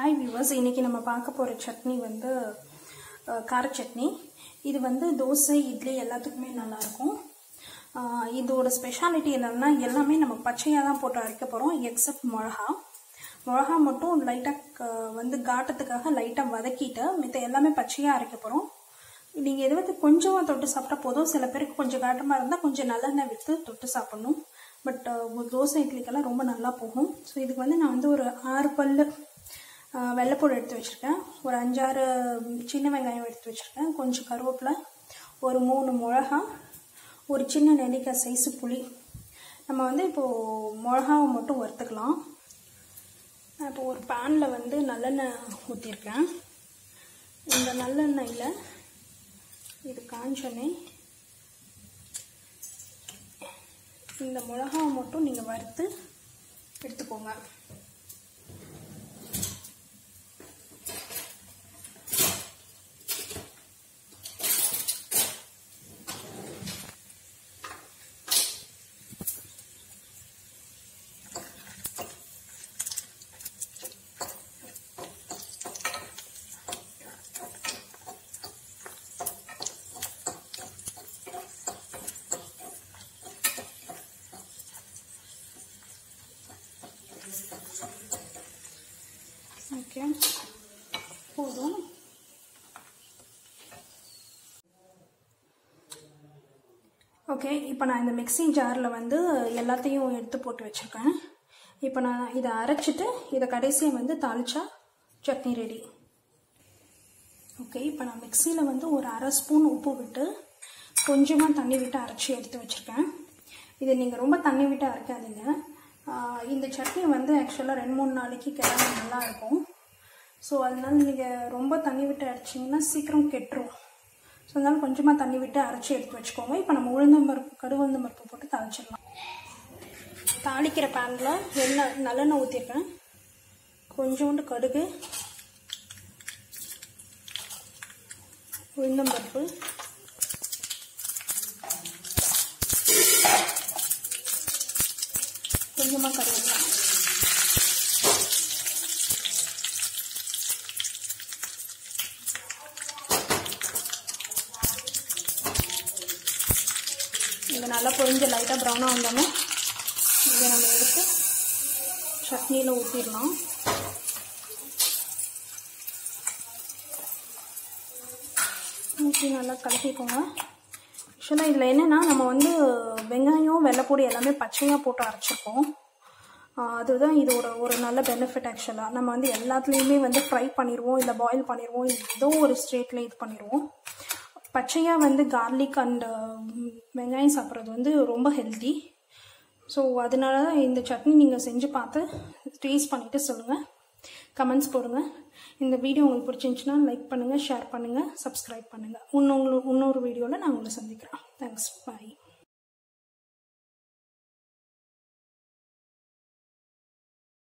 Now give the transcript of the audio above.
hi viewers இன்றைக்கி நம்ம பார்க்க போகிற சட்னி வந்து அஹ், கார சட்னி இது வந்து தோசை இட்லி எல்லாத்துக்குமே நல்லாயிருக்கும் அஹ், இதோட ஸ்பெஷாலிட்டி என்னன்னா எல்லாமே நம்ம பச்சையாக தான் போட்டு அரைக்க போகிறோம் எக்ஸப்ட் மிளகா மிளகா மட்டும் லைட்டாக வந்து காட்டத்துக்காக லைட்டாக வதக்கிட்டு மித்த எல்லாமே பச்சையாக அரைக்க போகிறோம் நீங்கள் எது வந்து கொஞ்சமாக தொட்டு சாப்பிட்டா போதும் சில பேருக்கு கொஞ்சம் காட்டமாக இருந்தால் கொஞ்சம் நல்லெண்ணெய் விட்டு தொட்டு சாப்பிடணும் பட் தோசை இட்லிக்கெல்லாம் ரொம்ப நல்லா போகும் ஸோ இதுக்கு வந்து நான் வந்து ஒரு ஆறு பல்லு அஹ், வெள்ளைப்பூடு எடுத்து வச்சுருக்கேன் ஒரு அஞ்சாறு சின்ன வெங்காயம் எடுத்து வச்சுருக்கேன் கொஞ்சம் கருவேப்பிலை ஒரு மூணு மிளகா ஒரு சின்ன நெல்லிக்காய் சைஸு புளி நம்ம வந்து இப்போது மிளகாவை மட்டும் வறுத்துக்கலாம் நான் இப்போ ஒரு பேனில் வந்து நல்லெண்ணெய் ஊற்றிருக்கேன் இந்த நல்லெண்ணெயில் இது காஞ்சோன்னே இந்த மிளகாவை மட்டும் நீங்கள் வறுத்து எடுத்துக்கோங்க ஓகே போதும் ஓகே இப்போ நான் இந்த மிக்ஸி ஜாரில் வந்து எல்லாத்தையும் எடுத்து போட்டு வச்சுருக்கேன் இப்போ நான் இதை அரைச்சிட்டு இதை கடைசியாக வந்து தாளிச்சா சட்னி ரெடி ஓகே இப்போ நான் மிக்சியில் வந்து ஒரு அரை ஸ்பூன் உப்பு விட்டு கொஞ்சமாக தண்ணி விட்டு அரைச்சி எடுத்து வச்சுருக்கேன் இதை நீங்கள் ரொம்ப தண்ணி விட்டு அரைக்காதீங்க ஆஹ் இந்த சட்னி வந்து ஆக்சுவலாக ரெண்டு மூணு நாளைக்கு கிளம்ப நல்லா இருக்கும் ஸோ அதனால நீங்கள் ரொம்ப தண்ணி விட்டு அரைச்சிங்கன்னா சீக்கிரம் கெட்டுரும் ஸோ அதனால கொஞ்சமாக தண்ணி விட்டு அரைச்சி எடுத்து வச்சுக்கோங்க இப்போ நம்ம உளுந்தம்பருப்பு கடுகுளுந்தம் பருப்பு போட்டு தாளிச்சிடலாம் தாளிக்கிற பேனில் எண்ணெய் நல்லெண்ணெய் ஊற்றிருக்கேன் கொஞ்சோண்டு கடுகு உளுந்தம்பருப்பு கொஞ்சமாக கருவேப்பிலை இது நல்லா பொரிஞ்சு லைட்டாக ப்ரௌனாக வந்தோன்னே இதை நம்ம எடுத்து சட்னியில் ஊற்றிடலாம் ஊற்றி நல்லா கலக்கிக்கோங்க ஆக்சுவலாக இதில் என்னென்னா நம்ம வந்து வெங்காயம் வெள்ளைப்பூடி எல்லாமே பச்சையாக போட்டு அரைச்சிருக்கோம் ஆஹ் அதுதான் இது ஒரு ஒரு நல்ல பெனிஃபிட் ஆக்சுவலாக நம்ம வந்து எல்லாத்துலேயுமே வந்து ஃப்ரை பண்ணிடுவோம் இல்லை பாயில் பண்ணிடுவோம் இல்லை ஏதோ ஒரு ஸ்டேட்டில் இது பண்ணிடுவோம் பச்சையாக வந்து கார்லிக் அண்ட் வெங்காயம் சாப்பிட்றது வந்து ரொம்ப ஹெல்த்தி ஸோ அதனால தான் இந்த சட்னி நீங்கள் செஞ்சு பார்த்து டேஸ்ட் பண்ணிவிட்டு சொல்லுங்கள் கமெண்ட்ஸ் போடுங்க இந்த வீடியோ உங்களுக்கு பிடிச்சிருந்துச்சுன்னா லைக் பண்ணுங்கள் ஷேர் பண்ணுங்கள் சப்ஸ்கிரைப் பண்ணுங்கள் இன்னொரு இன்னொரு வீடியோவில் நான் உங்களை சந்திக்கிறேன் தேங்க்ஸ் பாய்